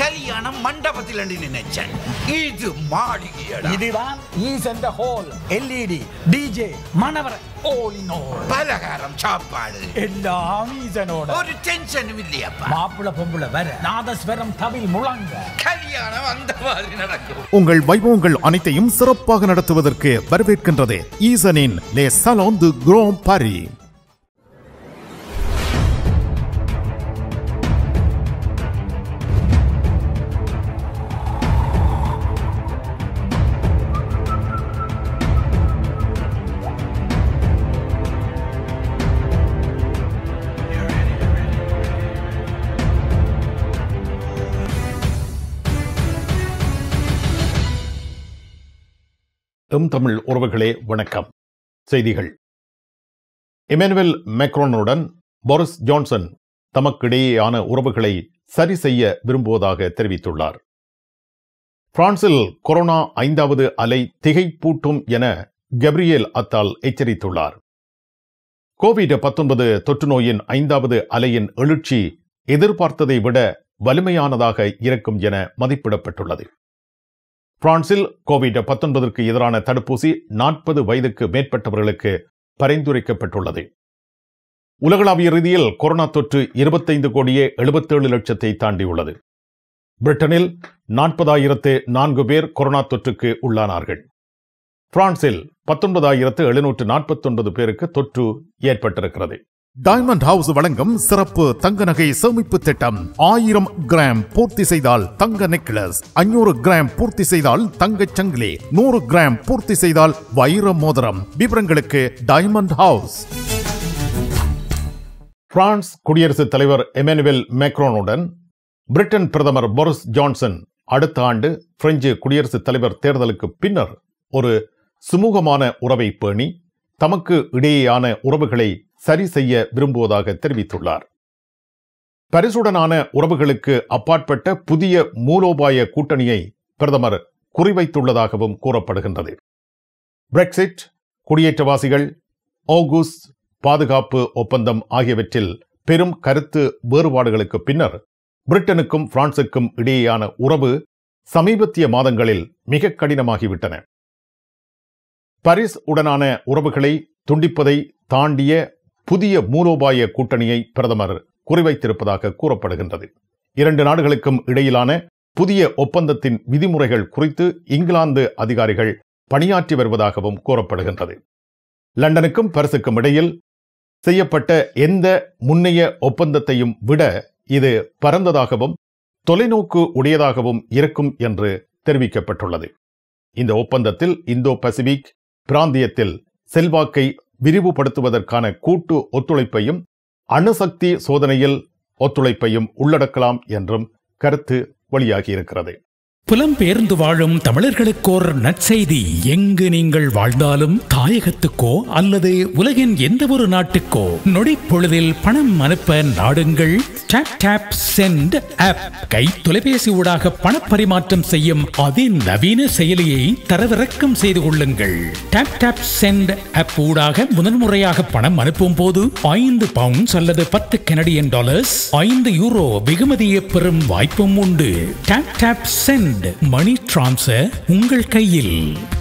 கல்யாணம் மண்டபத்தில் நினைச்சேன் இது மாளிகையடா இதுதான் ஈசென்ற ஹோல் எல்இடி டிஜே மணவர all in all பலகாரம் சாப்பாடு எல்லாம் ஈசனோட ஒரு டென்ஷனும் இல்லையாப்பா மாப்பிள பொம்புல வர நாதஸ்வரம் தவில் முழங்க கல்யாணம் அந்த மாதிரி நடக்கும் உங்கள் வைபவங்கள் அனைத்தையும் சிறப்பாக நடத்துவதற்கு வரவேற்கின்றது ஈசனின் லே சலோன் து குரோம் பாரி எம் தமிழ் உறவுகளே வணக்கம் செய்திகள் இமானுவேல் மேக்ரோனுடன் போரிஸ் ஜான்சன் தமக்கிடையேயான உறவுகளை சரி செய்ய விரும்புவதாக தெரிவித்துள்ளார் பிரான்சில் கொரோனா ஐந்தாவது அலை திகைப்பூட்டும் என கெப்ரியேல் அத்தால் எச்சரித்துள்ளார் கோவிட் பத்தொன்பது தொற்று நோயின் ஐந்தாவது அலையின் எழுச்சி எதிர்பார்த்ததை விட வலிமையானதாக இருக்கும் என மதிப்பிடப்பட்டுள்ளது பிரான்சில் கோவிட் பத்தொன்பதற்கு எதிரான தடுப்பூசி நாற்பது வயதுக்கு மேற்பட்டவர்களுக்கு பரிந்துரைக்கப்பட்டுள்ளது உலகளாவிய ரீதியில் கொரோனா தொற்று இருபத்தைந்து கோடியே எழுபத்தேழு லட்சத்தை தாண்டியுள்ளது பிரிட்டனில் நாற்பதாயிரத்து நான்கு பேர் கொரோனா தொற்றுக்கு உள்ளானார்கள் பிரான்சில் பத்தொன்பதாயிரத்து எழுநூற்று நாற்பத்தொன்பது பேருக்கு தொற்று ஏற்பட்டிருக்கிறது டைமண்ட் ஹவுஸ் வழங்கும் சிறப்பு தங்க நகை சேமிப்பு திட்டம் ஆயிரம் கிராம் பூர்த்தி செய்தால் தங்க நெக்லஸ் ஐநூறு கிராம் பூர்த்தி செய்தால் தங்கச் சங்கிலி நூறு கிராம் பூர்த்தி செய்தால் வைர மோதிரம் விவரங்களுக்கு டைமண்ட் ஹவுஸ் பிரான்ஸ் குடியரசுத் தலைவர் எமானுவேல் மேக்ரோனுடன் பிரிட்டன் பிரதமர் போரிஸ் ஜான்சன் அடுத்த ஆண்டு பிரெஞ்சு குடியரசுத் தலைவர் தேர்தலுக்கு பின்னர் ஒரு சுமூகமான உறவை பேணி தமக்கு இடையேயான உறவுகளை சரி செய்ய விரும்புவதாக தெரிவித்துள்ளார் பரிசுடனான உறவுகளுக்கு அப்பாற்பட்ட புதிய மூலோபாய கூட்டணியை பிரதமர் குறிவைத்துள்ளதாகவும் கூறப்படுகின்றது பிரெக்சிட் குடியேற்றவாசிகள் ஆகூஸ் பாதுகாப்பு ஒப்பந்தம் ஆகியவற்றில் பெரும் கருத்து வேறுபாடுகளுக்கு பின்னர் பிரிட்டனுக்கும் பிரான்சுக்கும் இடையேயான உறவு சமீபத்திய மாதங்களில் மிக கடினமாகிவிட்டன பாரிஸ் உடனான உறவுகளை துண்டிப்பதை தாண்டிய புதிய மூலோபாய கூட்டணியை பிரதமர் குறிவைத்திருப்பதாக கூறப்படுகின்றது இரண்டு நாடுகளுக்கும் இடையிலான புதிய ஒப்பந்தத்தின் விதிமுறைகள் குறித்து இங்கிலாந்து அதிகாரிகள் பணியாற்றி வருவதாகவும் கூறப்படுகின்றது லண்டனுக்கும் பரிசுக்கும் இடையில் செய்யப்பட்ட எந்த முன்னைய ஒப்பந்தத்தையும் விட இது பரந்ததாகவும் தொலைநோக்கு உடையதாகவும் இருக்கும் என்று தெரிவிக்கப்பட்டுள்ளது இந்த ஒப்பந்தத்தில் இந்தோ பசிபிக் பிராந்தியத்தில் செல்வாக்கை விரிவுபடுத்துவதற்கான கூட்டு ஒத்துழைப்பையும் அணுசக்தி சோதனையில் ஒத்துழைப்பையும் உள்ளடக்கலாம் என்றும் கருத்து வெளியாகியிருக்கிறது புலம்பெயர்ந்து வாழும் தமிழர்களுக்கோர் நற்செய்தி எங்கு நீங்கள் வாழ்ந்தாலும் தாயகத்துக்கோ அல்லது உலகின் எந்த ஒரு நாட்டுக்கோ நொடி பொழுதில் பணம் அனுப்ப நாடுங்கள் டாப் டாப் சென்ட் ஆப் கை தொலைபேசி ஊடாக பண பரிமாற்றம் செய்யும் அதிநவீன செயலியை தரவிறக்கம் செய்து கொள்ளுங்கள் டாப் டாப் சென்ட் ஆப் ஊடாக முதன்முறையாக பணம் அனுப்பும் போது ஐந்து பவுண்ட்ஸ் அல்லது பத்து கனடியன் டாலர்ஸ் ஐந்து யூரோ வெகுமதியை பெறும் வாய்ப்பும் உண்டு Tap Tap Send money transfer உங்கள் கையில்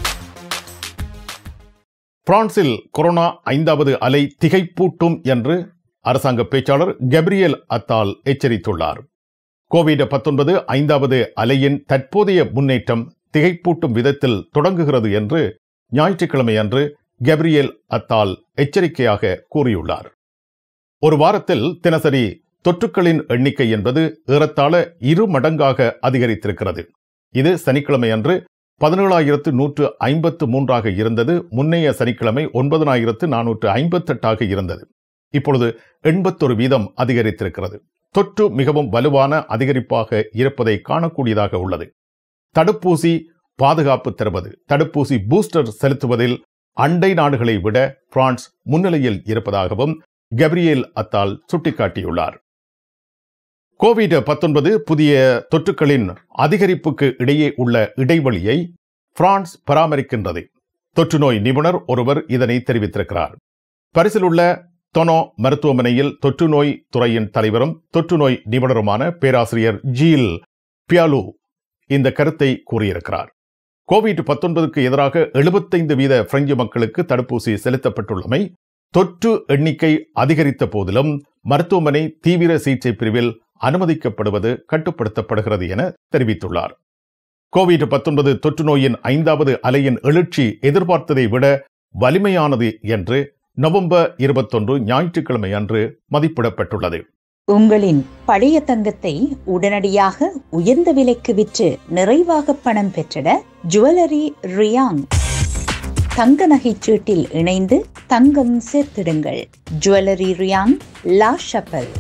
பிரான்சில் கொரோனா ஐந்தாவது அலை திகைப்பூட்டும் என்று அரசாங்க பேச்சாளர் கெப்ரியல் அத்தால் எச்சரித்துள்ளார் கோவிட் பத்தொன்பது ஐந்தாவது அலையின் தற்போதைய முன்னேற்றம் திகைப்பூட்டும் விதத்தில் தொடங்குகிறது என்று ஞாயிற்றுக்கிழமை அன்று கெப்ரியல் அத்தால் எச்சரிக்கையாக கூறியுள்ளார் ஒரு வாரத்தில் தினசரி தொற்றுக்களின் எண்ணிக்கை என்பது ஏறத்தாழ இரு மடங்காக அதிகரித்திருக்கிறது இது சனிக்கிழமை அன்று பதினேழாயிரத்து நூற்று ஐம்பத்து மூன்றாக இருந்தது முன்னைய சனிக்கிழமை ஒன்பதனாயிரத்து நானூற்று ஐம்பத்தெட்டாக இருந்தது இப்பொழுது எண்பத்தொரு வீதம் அதிகரித்திருக்கிறது தொற்று மிகவும் வலுவான அதிகரிப்பாக இருப்பதை காணக்கூடியதாக உள்ளது தடுப்பூசி பாதுகாப்பு தருவது தடுப்பூசி பூஸ்டர் செலுத்துவதில் அண்டை நாடுகளை விட பிரான்ஸ் முன்னிலையில் இருப்பதாகவும் கப்ரியேல் அத்தால் சுட்டிக்காட்டியுள்ளார் கோவிட் பத்தொன்பது புதிய தொற்றுக்களின் அதிகரிப்புக்கு இடையே உள்ள இடைவெளியை பிரான்ஸ் பராமரிக்கின்றது தொற்று நோய் நிபுணர் ஒருவர் இதனை தெரிவித்திருக்கிறார் பரிசில் உள்ள தொனோ மருத்துவமனையில் தொற்று நோய் துறையின் தலைவரும் தொற்று நோய் நிபுணருமான பேராசிரியர் ஜீல் பியாலு இந்த கருத்தை கூறியிருக்கிறார் கோவிட் பத்தொன்பதுக்கு எதிராக எழுபத்தைந்து வீத பிரெஞ்சு மக்களுக்கு தடுப்பூசி செலுத்தப்பட்டுள்ளமை தொற்று எண்ணிக்கை அதிகரித்த போதிலும் மருத்துவமனை தீவிர சிகிச்சை பிரிவில் அனுமதிக்கப்படுவது கட்டுப்படுத்தப்படுகிறது என தெரிவித்துள்ளார் கோவிட் பத்தொன்பது தொற்று நோயின் ஐந்தாவது அலையின் எழுச்சி எதிர்பார்த்ததை விட வலிமையானது என்று நவம்பர் இருபத்தொன்று ஞாயிற்றுக்கிழமை அன்று மதிப்பிடப்பட்டுள்ளது உங்களின் பழைய தங்கத்தை உடனடியாக உயர்ந்த விலைக்கு விற்று நிறைவாக பணம் பெற்றிட ஜுவல்லரி ரியாங் தங்க நகைச் சீட்டில் இணைந்து தங்கம் சேர்த்திடுங்கள் ஜுவல்லரி ரியாங் லா ஷப்பல்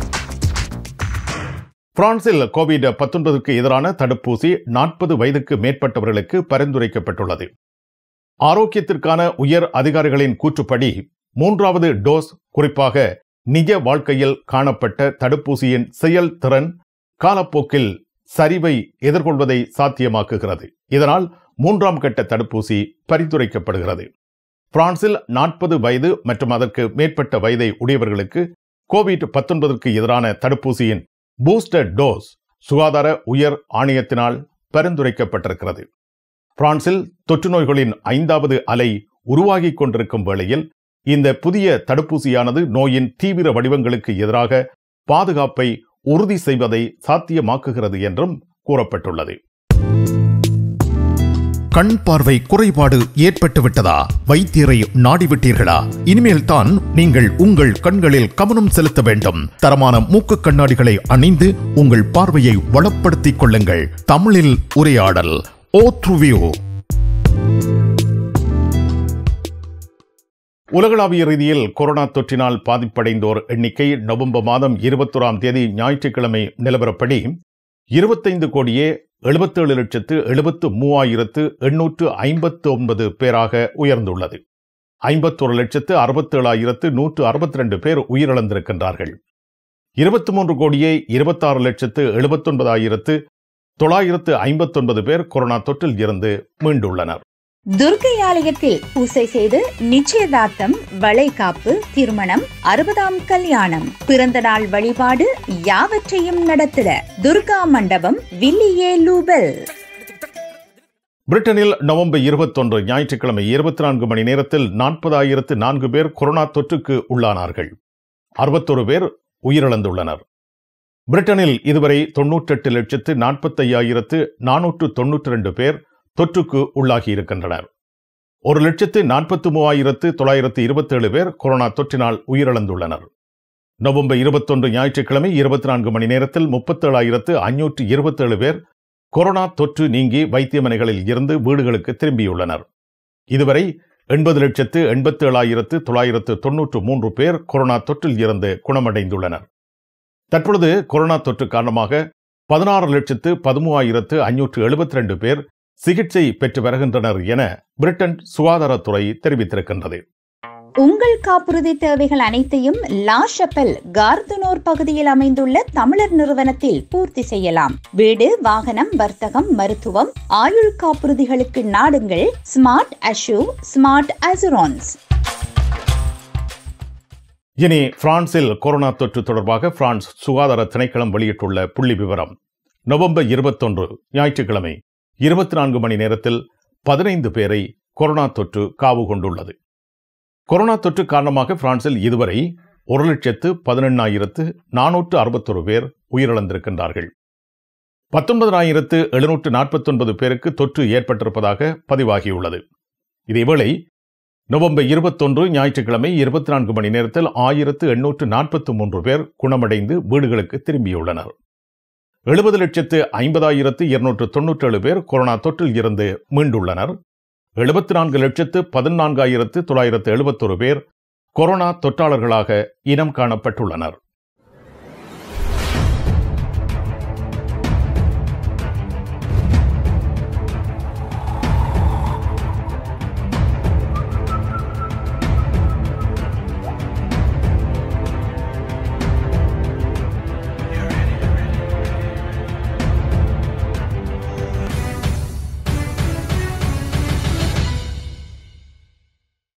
பிரான்சில் கோவிட் பத்தொன்பதுக்கு எதிரான தடுப்பூசி நாற்பது வயதுக்கு மேற்பட்டவர்களுக்கு பரிந்துரைக்கப்பட்டுள்ளது ஆரோக்கியத்திற்கான உயர் அதிகாரிகளின் கூற்றுப்படி மூன்றாவது டோஸ் குறிப்பாக நிஜ வாழ்க்கையில் காணப்பட்ட தடுப்பூசியின் செயல்திறன் காலப்போக்கில் சரிவை எதிர்கொள்வதை சாத்தியமாக்குகிறது இதனால் மூன்றாம் கட்ட தடுப்பூசி பரிந்துரைக்கப்படுகிறது பிரான்சில் நாற்பது வயது மற்றும் அதற்கு மேற்பட்ட வயதை உடையவர்களுக்கு கோவிட் பத்தொன்பதற்கு எதிரான தடுப்பூசியின் பூஸ்டர் டோஸ் சுகாதார உயர் ஆணையத்தினால் பரிந்துரைக்கப்பட்டிருக்கிறது பிரான்சில் தொற்று நோய்களின் ஐந்தாவது அலை உருவாகிக் கொண்டிருக்கும் வேளையில் இந்த புதிய தடுப்பூசியானது நோயின் தீவிர வடிவங்களுக்கு எதிராக பாதுகாப்பை உறுதி செய்வதை சாத்தியமாக்குகிறது என்றும் கூறப்பட்டுள்ளது கண் பார்வை குறைபாடு ஏற்பட்டு விட்டதா வைத்தியரை நாடிவிட்டீர்களா இனிமேல் தான் நீங்கள் உங்கள் கண்களில் கவனம் செலுத்த வேண்டும் தரமான மூக்கு கண்ணாடிகளை அணிந்து உங்கள் பார்வையை வளப்படுத்திக் கொள்ளுங்கள் தமிழில் உரையாடல் ஓ த்ருவியோ உலகளாவிய ரீதியில் கொரோனா தொற்றினால் பாதிப்படைந்தோர் எண்ணிக்கை நவம்பர் மாதம் இருபத்தோராம் தேதி ஞாயிற்றுக்கிழமை நிலவரப்படி இருபத்தைந்து கோடியே எழுபத்தேழு லட்சத்து எழுபத்து மூவாயிரத்து எண்ணூற்று ஐம்பத்து ஒன்பது பேராக உயர்ந்துள்ளது ஐம்பத்தொரு லட்சத்து அறுபத்தேழாயிரத்து நூற்று அறுபத்தி ரெண்டு பேர் உயிரிழந்திருக்கின்றார்கள் இருபத்தி மூன்று கோடியே இருபத்தாறு லட்சத்து எழுபத்தொன்பதாயிரத்து தொள்ளாயிரத்து ஐம்பத்தொன்பது பேர் கொரோனா தொற்றில் இருந்து மீண்டுள்ளனர் துர்க்கை ஆலயத்தில் பூசை செய்து நிச்சயதார்த்தம் வளைகாப்பு திருமணம் அறுபதாம் கல்யாணம் பிறந்த நாள் வழிபாடு யாவற்றையும் நடத்திட துர்கா மண்டபம் வில்லியே லூபெல் பிரிட்டனில் நவம்பர் இருபத்தொன்று ஞாயிற்றுக்கிழமை இருபத்தி நான்கு மணி நேரத்தில் நாற்பதாயிரத்து நான்கு பேர் கொரோனா தொற்றுக்கு உள்ளானார்கள் அறுபத்தொரு பேர் உயிரிழந்துள்ளனர் பிரிட்டனில் இதுவரை தொன்னூற்றெட்டு லட்சத்து நாற்பத்தையாயிரத்து நானூற்று தொன்னூற்றி ரெண்டு பேர் தொற்றுக்கு உள்ளாகி இருக்கின்றனர் ஒரு லட்சத்து நாற்பத்தி மூவாயிரத்து தொள்ளாயிரத்து இருபத்தேழு பேர் கொரோனா தொற்றினால் உயிரிழந்துள்ளனர் நவம்பர் இருபத்தொன்று ஞாயிற்றுக்கிழமை இருபத்தி நான்கு மணி நேரத்தில் முப்பத்தேழாயிரத்து ஐநூற்று இருபத்தேழு பேர் கொரோனா தொற்று நீங்கி வைத்தியமனைகளில் இருந்து வீடுகளுக்கு திரும்பியுள்ளனர் இதுவரை எண்பது லட்சத்து எண்பத்தேழாயிரத்து தொள்ளாயிரத்து தொன்னூற்று மூன்று பேர் கொரோனா தொற்றில் இருந்து குணமடைந்துள்ளனர் தற்பொழுது கொரோனா தொற்று காரணமாக பதினாறு லட்சத்து பதிமூவாயிரத்து ஐநூற்று எழுபத்தி ரெண்டு பேர் சிகிச்சை பெற்று வருகின்றனர் என பிரிட்டன் சுகாதாரத்துறை தெரிவித்திருக்கின்றது உங்கள் காப்புறுதி தேவைகள் அனைத்தையும் லா ஷப்பல் கார்துனோர் பகுதியில் அமைந்துள்ள தமிழர் நிறுவனத்தில் பூர்த்தி செய்யலாம் வீடு வாகனம் வர்த்தகம் மருத்துவம் ஆயுள் காப்புறுதிகளுக்கு நாடுங்கள் ஸ்மார்ட் அஷூ ஸ்மார்ட் அசுரான்ஸ் இனி பிரான்சில் கொரோனா தொற்று தொடர்பாக பிரான்ஸ் சுகாதார திணைக்களம் வெளியிட்டுள்ள புள்ளி விவரம் நவம்பர் இருபத்தொன்று ஞாயிற்றுக்கிழமை இருபத்தி நான்கு மணி நேரத்தில் பதினைந்து பேரை கொரோனா தொற்று காவு கொண்டுள்ளது கொரோனா தொற்று காரணமாக பிரான்சில் இதுவரை ஒரு லட்சத்து பதினெண்ணாயிரத்து நானூற்று அறுபத்தொரு பேர் உயிரிழந்திருக்கின்றார்கள் பத்தொன்பதாயிரத்து எழுநூற்று நாற்பத்தொன்பது பேருக்கு தொற்று ஏற்பட்டிருப்பதாக பதிவாகியுள்ளது இதேவேளை நவம்பர் இருபத்தொன்று ஞாயிற்றுக்கிழமை இருபத்தி நான்கு மணி நேரத்தில் ஆயிரத்து எண்ணூற்று நாற்பத்தி மூன்று பேர் குணமடைந்து வீடுகளுக்கு திரும்பியுள்ளனர் எழுபது லட்சத்து ஐம்பதாயிரத்து இருநூற்று தொன்னூற்றேழு பேர் கொரோனா தொற்றில் இருந்து மீண்டுள்ளனர் எழுபத்தி நான்கு லட்சத்து பதினான்காயிரத்து தொள்ளாயிரத்து எழுபத்தொரு பேர் கொரோனா தொற்றாளர்களாக இனம் காணப்பட்டுள்ளனர்